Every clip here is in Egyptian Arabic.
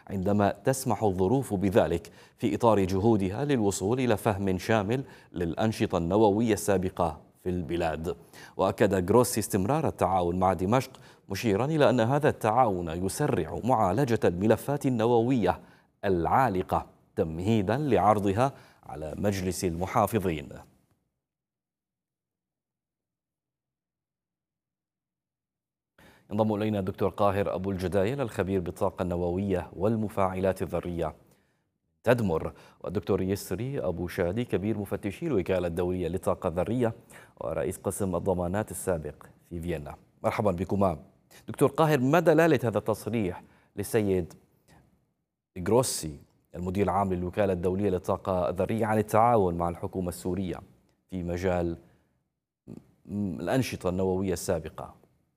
عندما تسمح الظروف بذلك في إطار جهودها للوصول إلى فهم شامل للأنشطة النووية السابقة في البلاد وأكد جروسي استمرار التعاون مع دمشق مشيرا إلى أن هذا التعاون يسرع معالجة الملفات النووية العالقة تمهيدا لعرضها على مجلس المحافظين ينضم إلينا الدكتور قاهر أبو الجدايل الخبير بالطاقة النووية والمفاعلات الذرية تدمر والدكتور يسري أبو شادي كبير مفتشي الوكالة الدولية للطاقة الذرية ورئيس قسم الضمانات السابق في فيينا مرحبا بكما دكتور قاهر ما دلالة هذا التصريح للسيد جروسي المدير العام للوكالة الدولية للطاقة الذرية عن التعاون مع الحكومة السورية في مجال الأنشطة النووية السابقة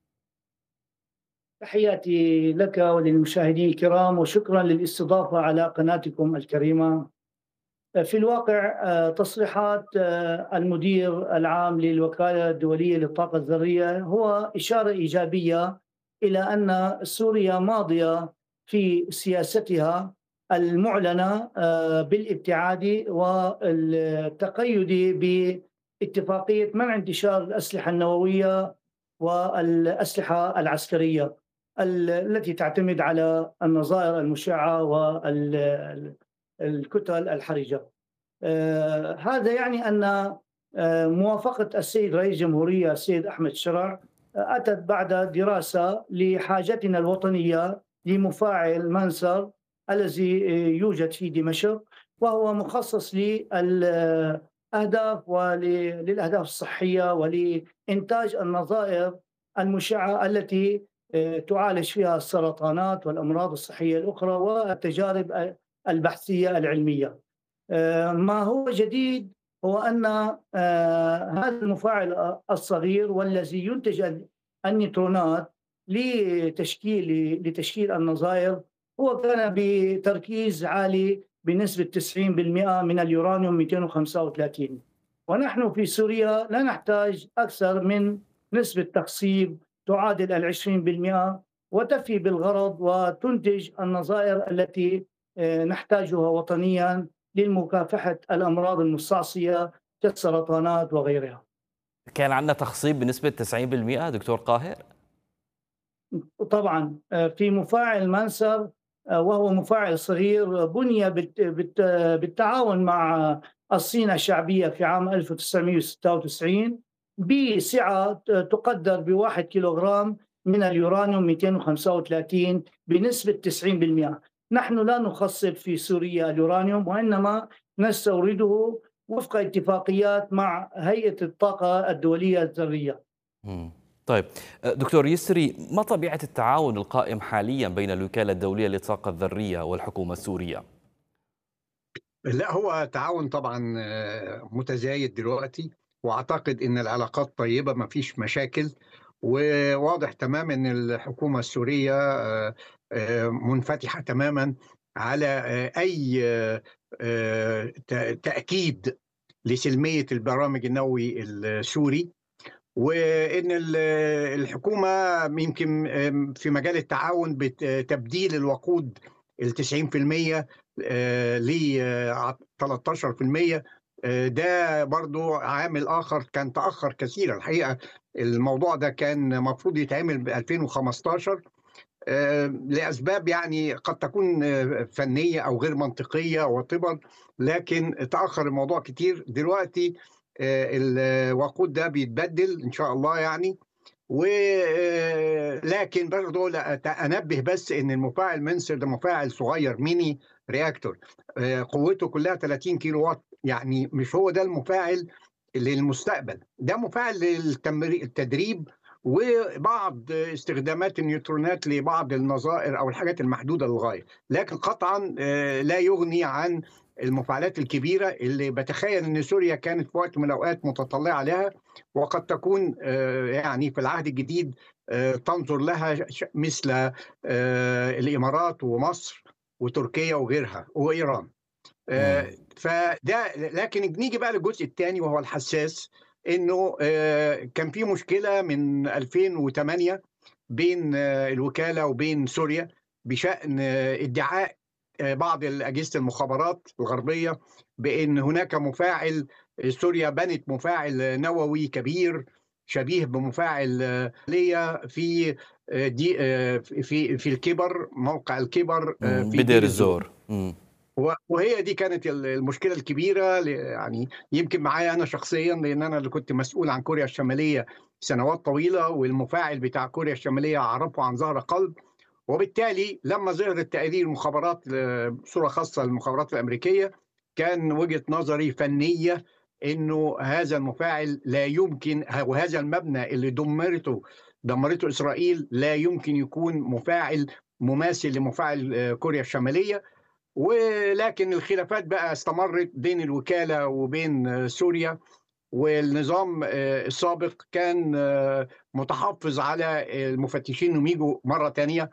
تحياتي لك وللمشاهدين الكرام وشكرا للاستضافة على قناتكم الكريمة في الواقع تصريحات المدير العام للوكالة الدولية للطاقة الذرية هو إشارة إيجابية إلى أن سوريا ماضية في سياستها المعلنة بالابتعاد والتقيد باتفاقية منع انتشار الأسلحة النووية والأسلحة العسكرية التي تعتمد على النظائر المشعة والكتل الحرجة آه، هذا يعني أن آه، موافقة السيد رئيس الجمهورية السيد أحمد شرع آه، أتت بعد دراسة لحاجتنا الوطنية لمفاعل منسر الذي يوجد في دمشق وهو مخصص للأهداف وللأهداف الصحية ولإنتاج النظائر المشعة التي تعالج فيها السرطانات والامراض الصحيه الاخرى والتجارب البحثيه العلميه. آه، ما هو جديد هو ان آه، هذا المفاعل الصغير والذي ينتج النيوترونات لتشكيل لتشكيل النظائر هو كان بتركيز عالي بنسبه 90% من اليورانيوم 235 ونحن في سوريا لا نحتاج اكثر من نسبه تخصيب تعادل العشرين بالمئة وتفي بالغرض وتنتج النظائر التي آه، نحتاجها وطنيا لمكافحة الأمراض المستعصية كالسرطانات وغيرها كان عندنا تخصيب بنسبة 90% دكتور قاهر؟ طبعا آه، في مفاعل منسر آه، وهو مفاعل صغير بني بالتعاون مع الصين الشعبية في عام 1996 بسعة تقدر بواحد كيلوغرام من اليورانيوم 235 بنسبة 90% نحن لا نخصب في سوريا اليورانيوم وإنما نستورده وفق اتفاقيات مع هيئة الطاقة الدولية الذرية طيب دكتور يسري ما طبيعة التعاون القائم حاليا بين الوكالة الدولية للطاقة الذرية والحكومة السورية؟ لا هو تعاون طبعا آه، متزايد دلوقتي واعتقد ان العلاقات طيبه ما فيش مشاكل وواضح تماما ان الحكومه السوريه آه، آه، منفتحه تماما على آه، اي تاكيد لسلميه البرامج النووي السوري وان الحكومه يمكن في مجال التعاون بتبديل الوقود ال 90% ل 13% ده برضو عامل آخر كان تأخر كثيرا الحقيقة الموضوع ده كان مفروض يتعمل ب 2015 آه، لأسباب يعني قد تكون فنية أو غير منطقية وطبا لكن تأخر الموضوع كتير دلوقتي آه، الوقود ده بيتبدل إن شاء الله يعني ولكن آه، برضه انبه بس ان المفاعل منسر ده مفاعل صغير ميني رياكتور قوته كلها 30 كيلو وات يعني مش هو ده المفاعل للمستقبل ده مفاعل للتدريب وبعض استخدامات النيوترونات لبعض النظائر او الحاجات المحدوده للغايه لكن قطعا آه، لا يغني عن المفاعلات الكبيره اللي بتخيل ان سوريا كانت في وقت من الاوقات متطلعه لها وقد تكون آه، يعني في العهد الجديد آه، تنظر لها مثل الامارات ومصر وتركيا وغيرها وايران آه، فده لكن نيجي بقى للجزء الثاني وهو الحساس انه آه، كان في مشكله من 2008 بين آه، الوكاله وبين سوريا بشان ادعاء بعض اجهزه المخابرات الغربيه بان هناك مفاعل سوريا بنت مفاعل نووي كبير شبيه بمفاعل ليا في دي في في الكبر موقع الكبر في بدير الزور وهي دي كانت المشكله الكبيره يعني يمكن معايا انا شخصيا لان انا اللي كنت مسؤول عن كوريا الشماليه سنوات طويله والمفاعل بتاع كوريا الشماليه اعرفه عن ظهر قلب وبالتالي لما ظهرت تقارير المخابرات بصوره خاصه المخابرات الامريكيه كان وجهه نظري فنيه انه هذا المفاعل لا يمكن وهذا المبنى اللي دمرته دمرته اسرائيل لا يمكن يكون مفاعل مماثل لمفاعل كوريا الشماليه ولكن الخلافات بقى استمرت بين الوكاله وبين سوريا والنظام السابق كان متحفظ على المفتشين انهم يجوا مره ثانيه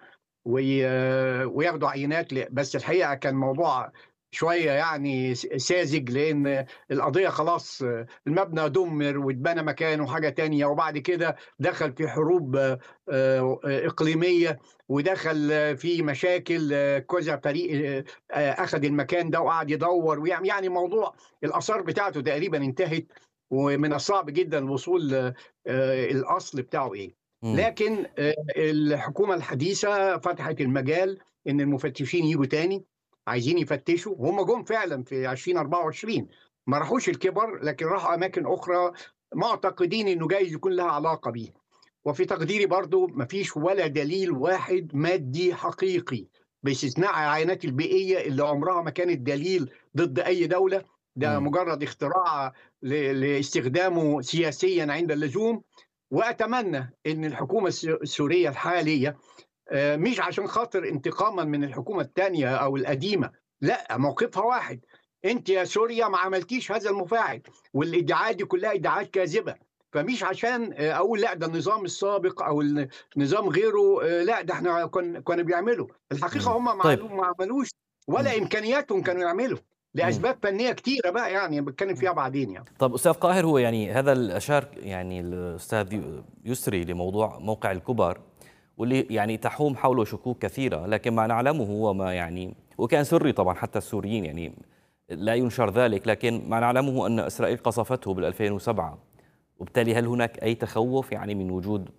وياخدوا عينات بس الحقيقه كان موضوع شويه يعني ساذج لان القضيه خلاص المبنى دمر واتبنى مكانه حاجه تانية وبعد كده دخل في حروب اقليميه ودخل في مشاكل كذا فريق اخذ المكان ده وقعد يدور ويعمل يعني موضوع الاثار بتاعته تقريبا انتهت ومن الصعب جدا الوصول الاصل بتاعه ايه لكن الحكومه الحديثه فتحت المجال ان المفتشين يجوا تاني عايزين يفتشوا وهم جم فعلا في 2024 ما راحوش الكبر لكن راحوا اماكن اخرى معتقدين انه جايز يكون لها علاقه بيه وفي تقديري برضو ما فيش ولا دليل واحد مادي حقيقي باستثناء العينات البيئيه اللي عمرها ما كانت دليل ضد اي دوله ده مجرد اختراع لاستخدامه سياسيا عند اللزوم واتمنى ان الحكومه السوريه الحاليه مش عشان خاطر انتقاما من الحكومه الثانيه او القديمه لا موقفها واحد انت يا سوريا ما عملتيش هذا المفاعل والادعاءات دي كلها ادعاءات كاذبه فمش عشان اقول لا ده النظام السابق او النظام غيره لا ده احنا كنا بيعملوا الحقيقه هم طيب. ما عملوش ولا امكانياتهم كانوا يعملوا لاسباب فنيه كتيره بقى يعني بتكلم فيها بعدين يعني طب استاذ قاهر هو يعني هذا الاشار يعني الاستاذ يسري لموضوع موقع الكبر واللي يعني تحوم حوله شكوك كثيره لكن ما نعلمه هو ما يعني وكان سري طبعا حتى السوريين يعني لا ينشر ذلك لكن ما نعلمه ان اسرائيل قصفته بال 2007 وبالتالي هل هناك اي تخوف يعني من وجود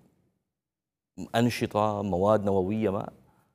انشطه مواد نوويه ما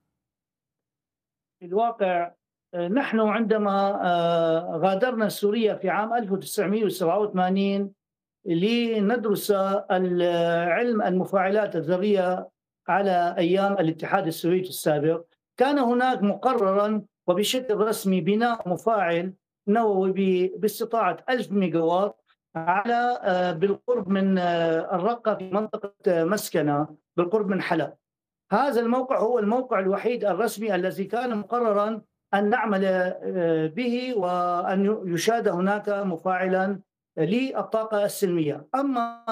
في الواقع نحن عندما غادرنا سوريا في عام 1987 لندرس علم المفاعلات الذرية على أيام الاتحاد السوفيتي السابق كان هناك مقررا وبشكل رسمي بناء مفاعل نووي باستطاعة 1000 ميجاوات على بالقرب من الرقة في منطقة مسكنة بالقرب من حلب هذا الموقع هو الموقع الوحيد الرسمي الذي كان مقررا أن نعمل به وأن يشاد هناك مفاعلا للطاقة السلمية أما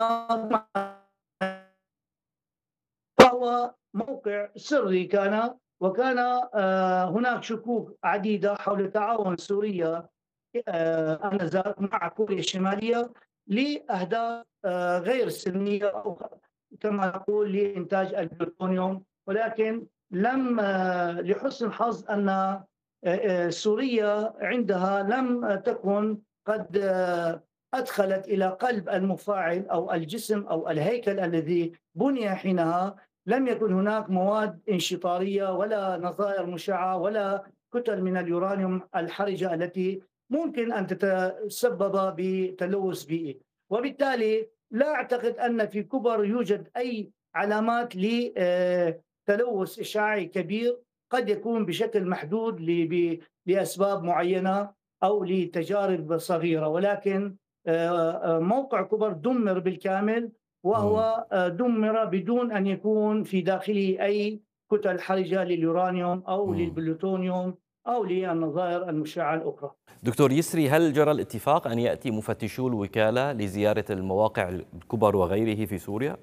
فهو موقع سري كان وكان هناك شكوك عديدة حول تعاون سوريا آنذاك مع كوريا الشمالية لأهداف غير سلمية أو كما نقول لإنتاج البلوتونيوم ولكن لم لحسن الحظ ان سوريا عندها لم تكن قد ادخلت الى قلب المفاعل او الجسم او الهيكل الذي بني حينها لم يكن هناك مواد انشطاريه ولا نظائر مشعه ولا كتل من اليورانيوم الحرجه التي ممكن ان تتسبب بتلوث بيئي وبالتالي لا اعتقد ان في كبر يوجد اي علامات ل تلوث اشعاعي كبير قد يكون بشكل محدود لاسباب معينه او لتجارب صغيره ولكن موقع كبر دمر بالكامل وهو دمر بدون ان يكون في داخله اي كتل حرجه لليورانيوم او للبلوتونيوم او للنظائر المشعه الاخرى. دكتور يسري هل جرى الاتفاق ان ياتي مفتشو الوكاله لزياره المواقع الكبر وغيره في سوريا؟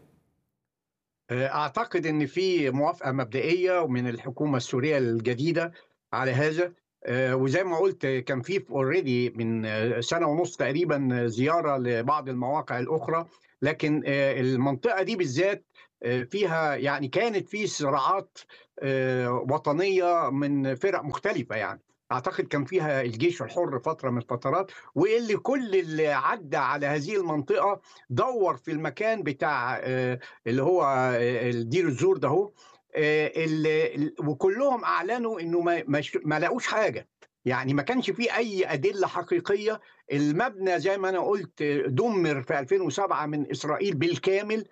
اعتقد ان في موافقه مبدئيه من الحكومه السوريه الجديده على هذا وزي ما قلت كان في اوريدي من سنه ونص تقريبا زياره لبعض المواقع الاخرى لكن المنطقه دي بالذات فيها يعني كانت في صراعات وطنيه من فرق مختلفه يعني اعتقد كان فيها الجيش الحر فتره من الفترات واللي كل اللي عدى على هذه المنطقه دور في المكان بتاع اللي هو دير الزور ده هو وكلهم اعلنوا انه ما, ما لقوش حاجه يعني ما كانش فيه اي ادله حقيقيه المبنى زي ما انا قلت دمر في 2007 من اسرائيل بالكامل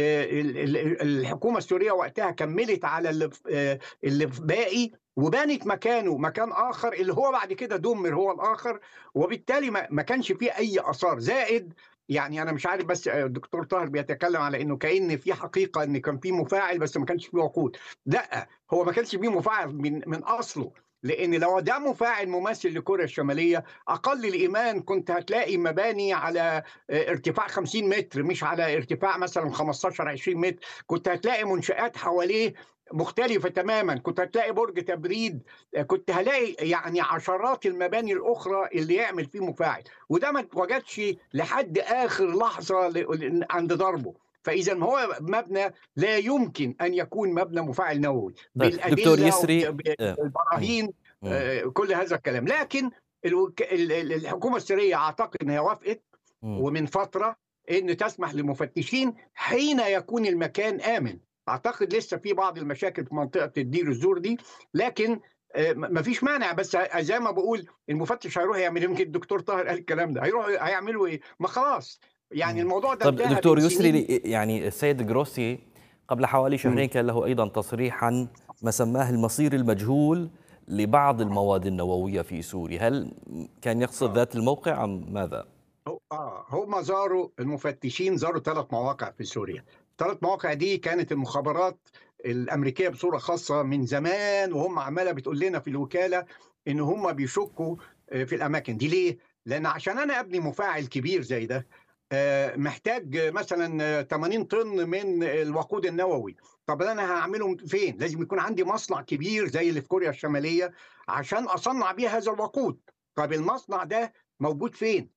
الحكومه السوريه وقتها كملت على اللي اللي باقي وبانت مكانه مكان اخر اللي هو بعد كده دمر هو الاخر وبالتالي ما كانش فيه اي اثار زائد يعني انا مش عارف بس الدكتور طاهر بيتكلم على انه كان في حقيقه ان كان في مفاعل بس ما كانش فيه وقود لا هو ما كانش فيه مفاعل من من اصله لان لو ده مفاعل مماثل لكوريا الشماليه اقل الايمان كنت هتلاقي مباني على ارتفاع 50 متر مش على ارتفاع مثلا 15 20 متر كنت هتلاقي منشات حواليه مختلفة تماما كنت هتلاقي برج تبريد كنت هلاقي يعني عشرات المباني الأخرى اللي يعمل فيه مفاعل وده ما اتوجدش لحد آخر لحظة عند ضربه فاذا هو مبنى لا يمكن ان يكون مبنى مفاعل نووي بالادله دكتور يسري بالبراهين كل هذا الكلام لكن الحكومه السوريه اعتقد انها وافقت ومن فتره ان تسمح للمفتشين حين يكون المكان امن اعتقد لسه في بعض المشاكل في منطقه الدير الزور دي لكن ما فيش مانع بس زي ما بقول المفتش هيروح يعمل يمكن الدكتور طاهر قال الكلام ده هيروح هيعملوا ايه؟ ما خلاص يعني الموضوع ده طب دكتور يسري يعني السيد جروسي قبل حوالي شهرين كان له ايضا تصريح عن ما سماه المصير المجهول لبعض المواد النوويه في سوريا، هل كان يقصد ذات الموقع ام ماذا؟ اه هم زاروا المفتشين زاروا ثلاث مواقع في سوريا، الثلاث مواقع دي كانت المخابرات الامريكيه بصوره خاصه من زمان وهم عماله بتقول لنا في الوكاله ان هم بيشكوا في الاماكن دي ليه؟ لان عشان انا ابني مفاعل كبير زي ده محتاج مثلا 80 طن من الوقود النووي طب انا هعمله فين لازم يكون عندي مصنع كبير زي اللي في كوريا الشماليه عشان اصنع بيه هذا الوقود طب المصنع ده موجود فين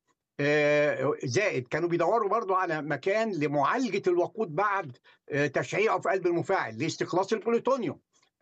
زائد كانوا بيدوروا برضو على مكان لمعالجه الوقود بعد تشعيعه في قلب المفاعل لاستخلاص البلوتونيوم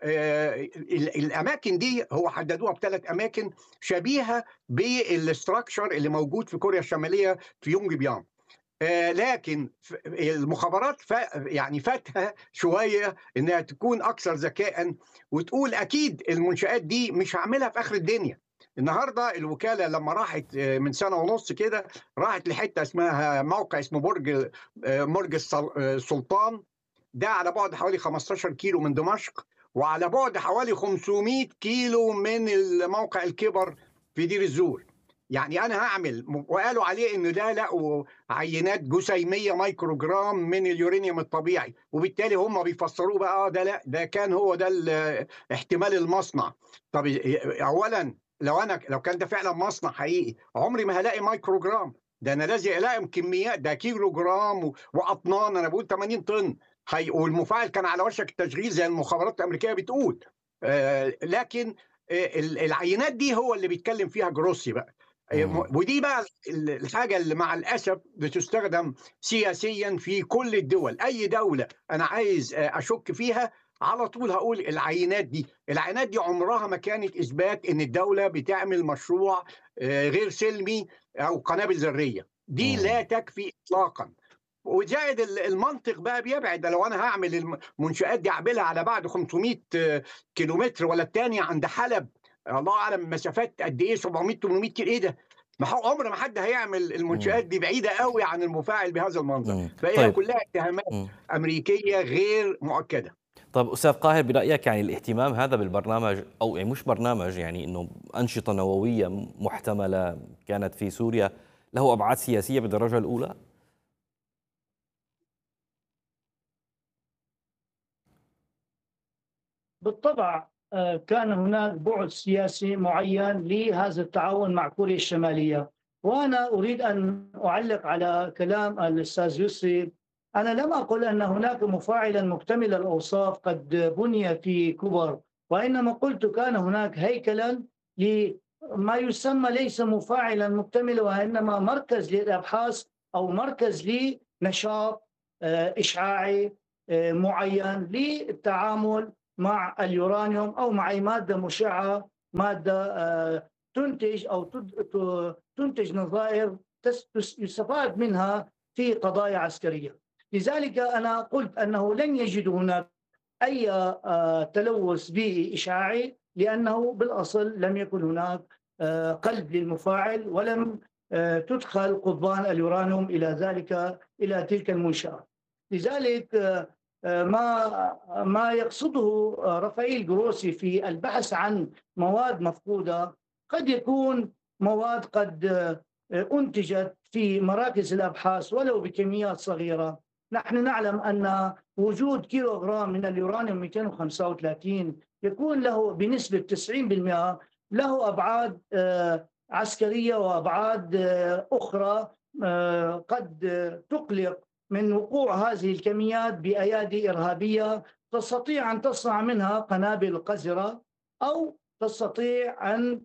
الاماكن دي هو حددوها بثلاث اماكن شبيهه بالاستراكشر اللي موجود في كوريا الشماليه في يونج بيان لكن المخابرات يعني فاتها شويه انها تكون اكثر ذكاء وتقول اكيد المنشات دي مش هعملها في اخر الدنيا النهارده الوكاله لما راحت من سنه ونص كده راحت لحته اسمها موقع اسمه برج برج السلطان ده على بعد حوالي 15 كيلو من دمشق وعلى بعد حوالي 500 كيلو من موقع الكبر في دير الزور يعني انا هعمل وقالوا عليه ان ده لقوا عينات جسيميه مايكرو جرام من اليورانيوم الطبيعي وبالتالي هم بيفسروه بقى ده لا ده كان هو ده احتمال المصنع طب اولا لو انا لو كان ده فعلا مصنع حقيقي عمري ما هلاقي مايكرو جرام ده انا لازم الاقي كميات ده كيلو جرام واطنان انا بقول 80 طن هي والمفاعل كان على وشك التشغيل زي المخابرات الامريكيه بتقول آه لكن آه العينات دي هو اللي بيتكلم فيها جروسي بقى ودي بقى الحاجه اللي مع الاسف بتستخدم سياسيا في كل الدول اي دوله انا عايز اشك فيها على طول هقول العينات دي العينات دي عمرها ما كانت اثبات ان الدوله بتعمل مشروع غير سلمي او قنابل ذريه دي لا تكفي اطلاقا وزائد المنطق بقى بيبعد لو انا هعمل المنشات دي اعملها على بعد 500 كيلومتر ولا الثانيه عند حلب الله اعلم مسافات قد ايه 700 800 كيلو ايه ده ما هو عمر ما حد هيعمل المنشات دي بعيده قوي عن المفاعل بهذا المنظر فهي طيب. كلها اتهامات امريكيه غير مؤكده طب استاذ قاهر برايك يعني الاهتمام هذا بالبرنامج او يعني مش برنامج يعني انه انشطه نوويه محتمله كانت في سوريا له ابعاد سياسيه بالدرجه الاولى؟ بالطبع كان هناك بعد سياسي معين لهذا التعاون مع كوريا الشماليه وانا اريد ان اعلق على كلام الاستاذ يسري انا لم اقل ان هناك مفاعلا مكتمل الاوصاف قد بني في كبر وانما قلت كان هناك هيكلا لما يسمى ليس مفاعلا مكتملا وانما مركز للابحاث او مركز لنشاط اشعاعي معين للتعامل مع اليورانيوم او مع اي ماده مشعه ماده تنتج او تنتج نظائر يستفاد منها في قضايا عسكريه لذلك انا قلت انه لن يجد هناك اي تلوث بيئي اشعاعي لانه بالاصل لم يكن هناك قلب للمفاعل ولم تدخل قضبان اليورانيوم الى ذلك الى تلك المنشاه لذلك ما ما يقصده رافائيل جروسي في البحث عن مواد مفقوده قد يكون مواد قد انتجت في مراكز الابحاث ولو بكميات صغيره نحن نعلم ان وجود كيلوغرام من اليورانيوم 235 يكون له بنسبه 90% له ابعاد عسكريه وابعاد اخرى قد تقلق من وقوع هذه الكميات بايادي ارهابيه تستطيع ان تصنع منها قنابل قذره او تستطيع ان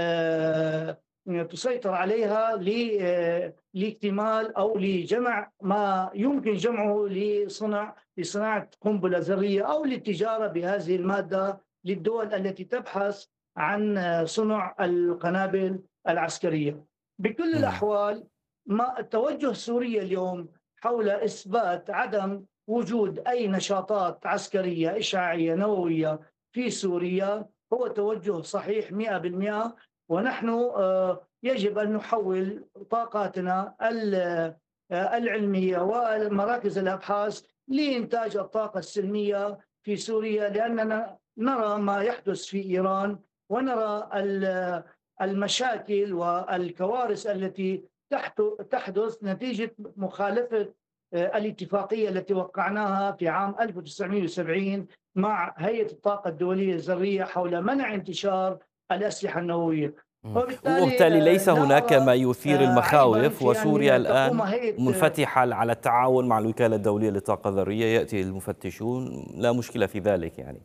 تسيطر عليها لاكتمال او لجمع ما يمكن جمعه لصنع لصناعه قنبله ذريه او للتجاره بهذه الماده للدول التي تبحث عن صنع القنابل العسكريه. بكل الاحوال ما التوجه سوريا اليوم حول اثبات عدم وجود اي نشاطات عسكريه اشعاعيه نوويه في سوريا هو توجه صحيح 100% ونحن يجب ان نحول طاقاتنا العلميه ومراكز الابحاث لانتاج الطاقه السلميه في سوريا لاننا نرى ما يحدث في ايران ونرى المشاكل والكوارث التي تحدث نتيجه مخالفه الاتفاقيه التي وقعناها في عام 1970 مع هيئه الطاقه الدوليه الذريه حول منع انتشار الاسلحه النوويه وبالتالي, وبالتالي ليس هناك ما يثير المخاوف وسوريا الان منفتحه على التعاون مع الوكاله الدوليه للطاقه الذريه ياتي المفتشون لا مشكله في ذلك يعني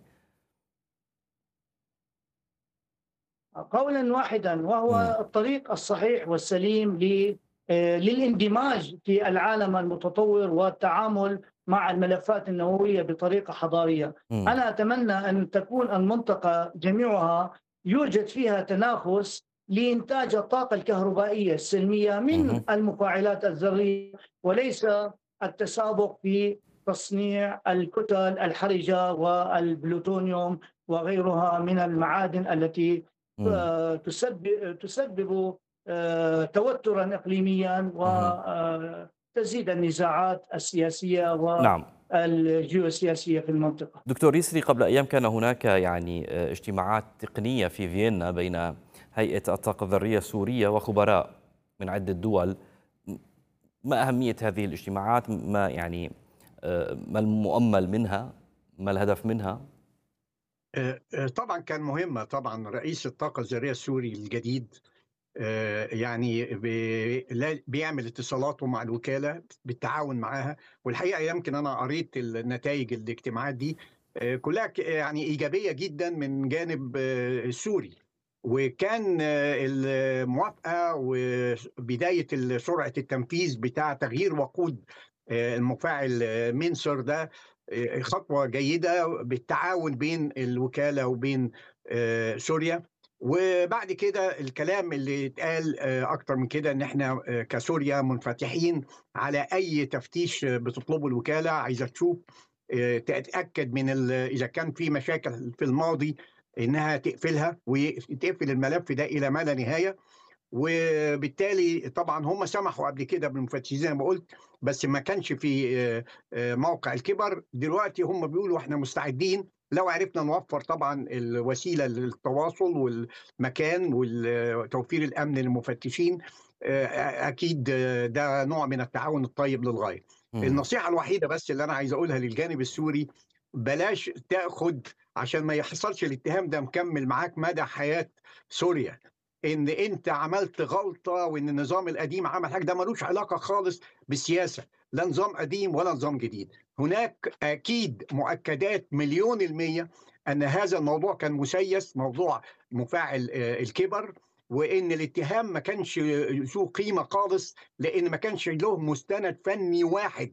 قولا واحدا وهو الطريق الصحيح والسليم للاندماج في العالم المتطور والتعامل مع الملفات النوويه بطريقه حضاريه. م. انا اتمنى ان تكون المنطقه جميعها يوجد فيها تنافس لانتاج الطاقه الكهربائيه السلميه من م. المفاعلات الذريه وليس التسابق في تصنيع الكتل الحرجه والبلوتونيوم وغيرها من المعادن التي تسبب تسبب توترا اقليميا وتزيد النزاعات السياسيه و نعم. الجيوسياسيه في المنطقه. دكتور يسري قبل ايام كان هناك يعني اجتماعات تقنيه في فيينا بين هيئه الطاقه الذريه السوريه وخبراء من عده دول. ما اهميه هذه الاجتماعات؟ ما يعني ما المؤمل منها؟ ما الهدف منها؟ طبعا كان مهمه طبعا رئيس الطاقه الذريه السوري الجديد يعني بيعمل اتصالاته مع الوكاله بالتعاون معاها والحقيقه يمكن انا قريت النتائج الاجتماعات دي كلها يعني ايجابيه جدا من جانب السوري وكان الموافقه وبدايه سرعه التنفيذ بتاع تغيير وقود المفاعل منسر ده خطوه جيده بالتعاون بين الوكاله وبين سوريا وبعد كده الكلام اللي اتقال اكتر من كده ان احنا كسوريا منفتحين على اي تفتيش بتطلبه الوكاله عايزه تشوف تتاكد من اذا كان في مشاكل في الماضي انها تقفلها وتقفل الملف ده الى ما لا نهايه وبالتالي طبعا هم سمحوا قبل كده بالمفتشين زي ما قلت بس ما كانش في موقع الكبر دلوقتي هم بيقولوا احنا مستعدين لو عرفنا نوفر طبعا الوسيله للتواصل والمكان وتوفير الامن للمفتشين اكيد ده نوع من التعاون الطيب للغايه. م. النصيحه الوحيده بس اللي انا عايز اقولها للجانب السوري بلاش تاخد عشان ما يحصلش الاتهام ده مكمل معاك مدى حياه سوريا ان انت عملت غلطه وان النظام القديم عمل حاجه ده ملوش علاقه خالص بالسياسه لا نظام قديم ولا نظام جديد هناك اكيد مؤكدات مليون الميه ان هذا الموضوع كان مسيس موضوع مفاعل الكبر وان الاتهام ما كانش ذو قيمه خالص لان ما كانش له مستند فني واحد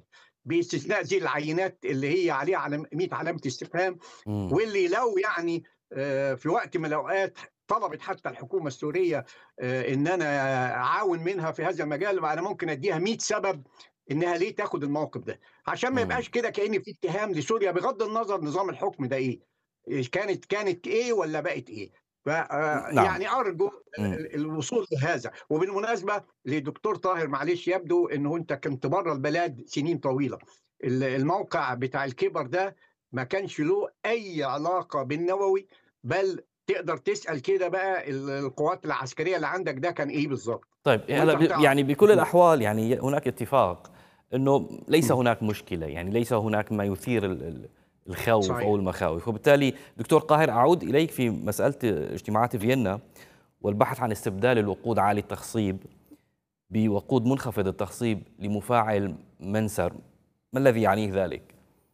باستثناء ذي العينات اللي هي عليها علم 100 علامه استفهام مم. واللي لو يعني آه، في وقت من الاوقات طلبت حتى الحكومه السوريه آه، ان انا اعاون منها في هذا المجال انا ممكن اديها 100 سبب انها ليه تاخد الموقف ده عشان ما مم. يبقاش كده كأن في اتهام لسوريا بغض النظر نظام الحكم ده ايه كانت كانت ايه ولا بقت ايه ف آه، نعم. يعني ارجو مم. ال- الوصول لهذا وبالمناسبه لدكتور طاهر معلش يبدو انه انت كنت بره البلد سنين طويله ال- الموقع بتاع الكبر ده ما كانش له اي علاقه بالنووي بل تقدر تسال كده بقى ال- القوات العسكريه اللي عندك ده كان ايه بالظبط طيب هلا ب- بتعرف. يعني بكل الاحوال يعني هناك اتفاق انه ليس هناك مشكله يعني ليس هناك ما يثير ال- ال- الخوف صحيح. او المخاوف وبالتالي دكتور قاهر اعود اليك في مساله اجتماعات فيينا والبحث عن استبدال الوقود عالي التخصيب بوقود منخفض التخصيب لمفاعل منسر ما الذي يعنيه ذلك؟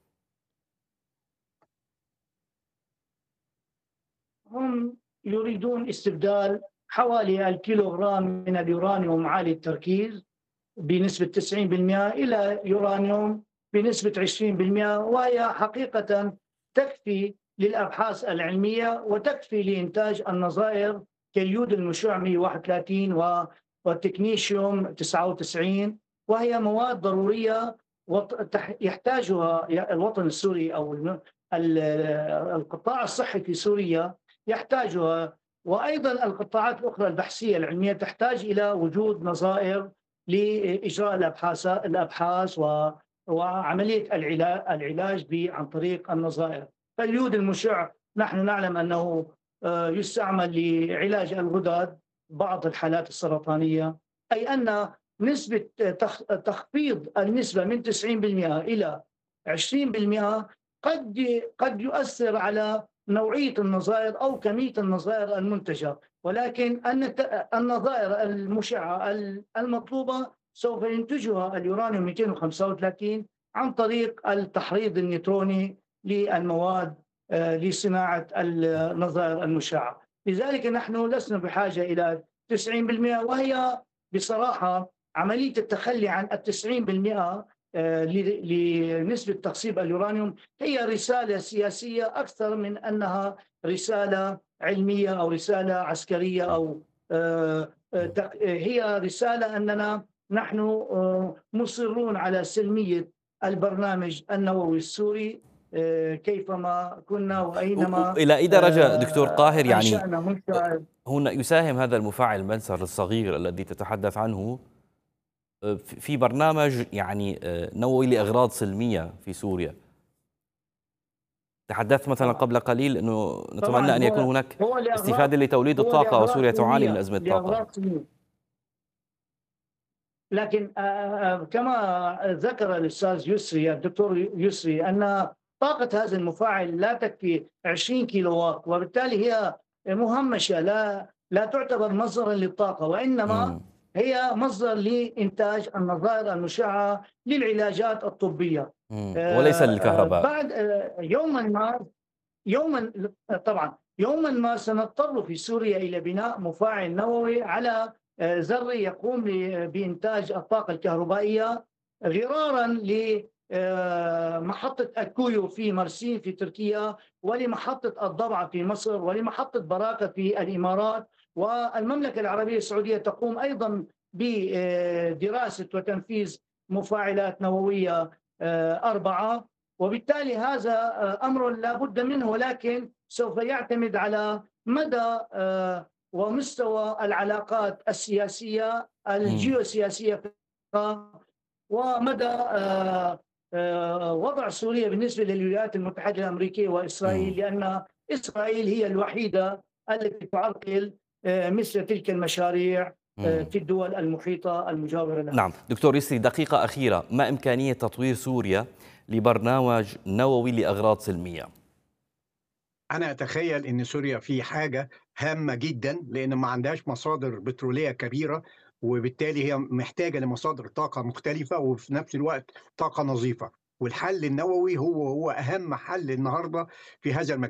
هم يريدون استبدال حوالي الكيلوغرام من اليورانيوم عالي التركيز بنسبة 90% إلى يورانيوم بنسبة 20% وهي حقيقة تكفي للأبحاث العلمية وتكفي لإنتاج النظائر كاليود المشع 131 و- والتكنيشيوم 99 وهي مواد ضرورية وط- تح- يحتاجها الوطن السوري أو الم- ال- القطاع الصحي في سوريا يحتاجها وايضا القطاعات الاخرى البحثيه العلميه تحتاج الى وجود نظائر لاجراء الابحاث الابحاث و وعمليه العلاج العلاج ب- عن طريق النظائر فاليود المشع نحن نعلم انه آه، يستعمل لعلاج الغدد بعض الحالات السرطانيه اي ان نسبه تخ- تخفيض النسبه من 90% الى 20% قد قد يؤثر على نوعيه النظائر او كميه النظائر المنتجه ولكن النت- النظائر المشعه ال- المطلوبه سوف ينتجها اليورانيوم 235 عن طريق التحريض النيوتروني للمواد آه، لصناعه النظائر المشعه لذلك نحن لسنا بحاجه الى 90% وهي بصراحه عمليه التخلي عن ال 90% آه، ل- لنسبه تخصيب اليورانيوم هي رساله سياسيه اكثر من انها رساله علميه او رساله عسكريه او آه، آه، تق- آه، هي رساله اننا نحن آه، مصرون على سلميه البرنامج النووي السوري آه، كيفما كنا واينما الى اي درجه آه، دكتور قاهر يعني أنشأنا منشأ هنا يساهم هذا المفاعل منسر الصغير الذي تتحدث عنه آه، في في برنامج يعني آه، نووي لاغراض سلميه في سوريا تحدثت مثلا طبعاً. قبل قليل انه طبعاً نتمنى ان هو- يكون هناك هو لأغراض- استفاده لتوليد هو الطاقه لأغراض وسوريا تعاني سلمية- من ازمه طاقه لأغراض سلمية. لكن آه، آه، كما ذكر الاستاذ يسري الدكتور يسري ان طاقه هذا المفاعل لا تكفي 20 كيلو واط وبالتالي هي مهمشه لا لا تعتبر مصدرا للطاقه وانما مم. هي مصدر لانتاج النظائر المشعه للعلاجات الطبيه مم. وليس للكهرباء بعد آه، يوما ما يوما طبعا يوما ما سنضطر في سوريا الى بناء مفاعل نووي على آه، ذري يقوم ب- بانتاج الطاقه الكهربائيه غرارا لمحطه اكويو في مرسين في تركيا ولمحطه الضبعه في مصر ولمحطه براكه في الامارات والمملكه العربيه السعوديه تقوم ايضا بدراسه وتنفيذ مفاعلات نوويه آه، اربعه وبالتالي هذا آه، امر لا بد منه ولكن سوف يعتمد على مدى آه، ومستوى العلاقات السياسيه الجيوسياسيه في المنطقة ومدى آه، آه، وضع سوريا بالنسبه للولايات المتحده الامريكيه واسرائيل مم. لان اسرائيل هي الوحيده التي تعرقل آه، مثل تلك المشاريع آه، مم. في الدول المحيطه المجاوره لها نعم دكتور يسري دقيقه اخيره ما امكانيه تطوير سوريا لبرنامج نووي لاغراض سلميه انا اتخيل ان سوريا في حاجه هامه جدا لان ما عندهاش مصادر بتروليه كبيره وبالتالي هي محتاجه لمصادر طاقه مختلفه وفي نفس الوقت طاقه نظيفه والحل النووي هو هو اهم حل النهارده في هذا المجال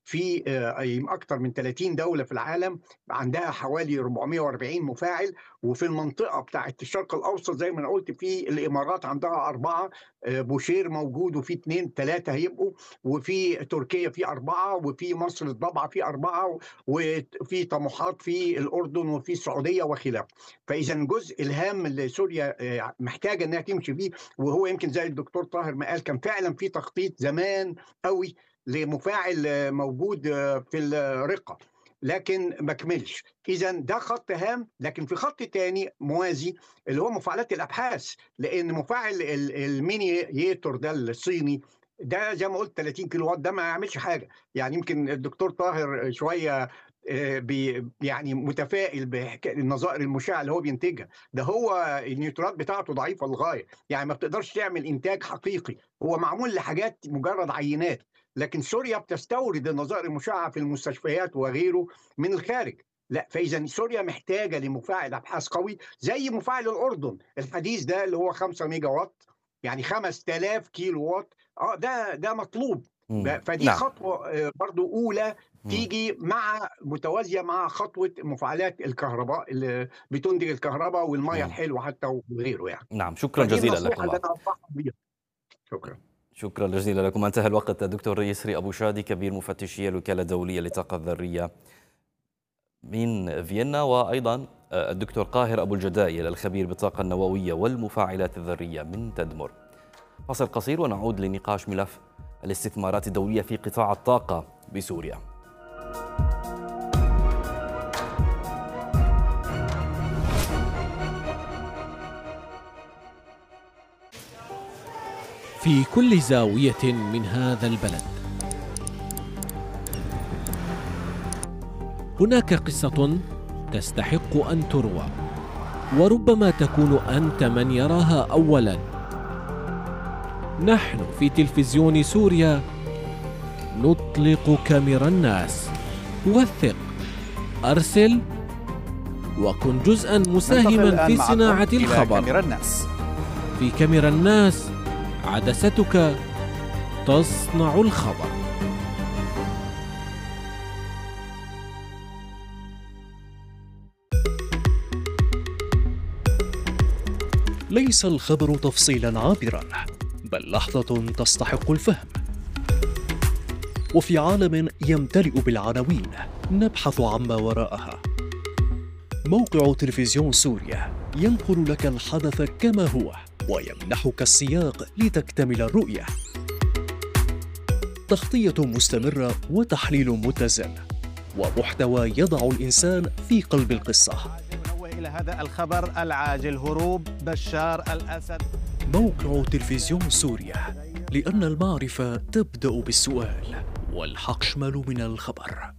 في اكثر من 30 دوله في العالم عندها حوالي 440 مفاعل وفي المنطقه بتاعه الشرق الاوسط زي ما انا قلت في الامارات عندها اربعه بوشير موجود وفي اثنين ثلاثه هيبقوا وفي تركيا في اربعه وفي مصر الضبعه في اربعه وفي طموحات في الاردن وفي السعوديه وخلافه فاذا الجزء الهام اللي سوريا محتاجه انها تمشي فيه وهو يمكن زي الدكتور طاهر ما قال كان فعلا في تخطيط زمان قوي لمفاعل موجود في الرقه لكن ما كملش اذا ده خط هام لكن في خط تاني موازي اللي هو مفاعلات الابحاث لان مفاعل الميني ييتور ده الصيني ده زي ما قلت 30 كيلو وات ده ما يعملش حاجه يعني يمكن الدكتور طاهر شويه بي يعني متفائل بالنظائر المشعه اللي هو بينتجها ده هو النيوترات بتاعته ضعيفه للغايه يعني ما بتقدرش تعمل انتاج حقيقي هو معمول لحاجات مجرد عينات لكن سوريا بتستورد النظائر المشعه في المستشفيات وغيره من الخارج لا فاذا سوريا محتاجه لمفاعل ابحاث قوي زي مفاعل الاردن الحديث ده اللي هو 5 ميجا وات يعني 5000 كيلو وات اه ده ده مطلوب فدي نعم. خطوه برضو اولى تيجي مع متوازيه مع خطوه مفاعلات الكهرباء اللي بتنتج الكهرباء والميه الحلوه حتى وغيره يعني نعم شكرا جزيلا لكم شكرا شكرا جزيلا لكم انتهى الوقت الدكتور يسري ابو شادي كبير مفتشي الوكاله الدوليه للطاقه الذريه من فيينا وايضا الدكتور قاهر ابو الجدايل الخبير بالطاقه النوويه والمفاعلات الذريه من تدمر فاصل قصير ونعود لنقاش ملف الاستثمارات الدوليه في قطاع الطاقه بسوريا في كل زاويه من هذا البلد هناك قصه تستحق ان تروى وربما تكون انت من يراها اولا نحن في تلفزيون سوريا نطلق كاميرا الناس وثق ارسل وكن جزءا مساهما في صناعه الخبر كاميرا الناس. في كاميرا الناس عدستك تصنع الخبر ليس الخبر تفصيلا عابرا بل لحظه تستحق الفهم وفي عالم يمتلئ بالعناوين نبحث عما وراءها موقع تلفزيون سوريا ينقل لك الحدث كما هو ويمنحك السياق لتكتمل الرؤيه تغطيه مستمره وتحليل متزن ومحتوى يضع الانسان في قلب القصه الى هذا الخبر العاجل هروب بشار الاسد موقع تلفزيون سوريا لان المعرفه تبدا بالسؤال والحقشمل من الخبر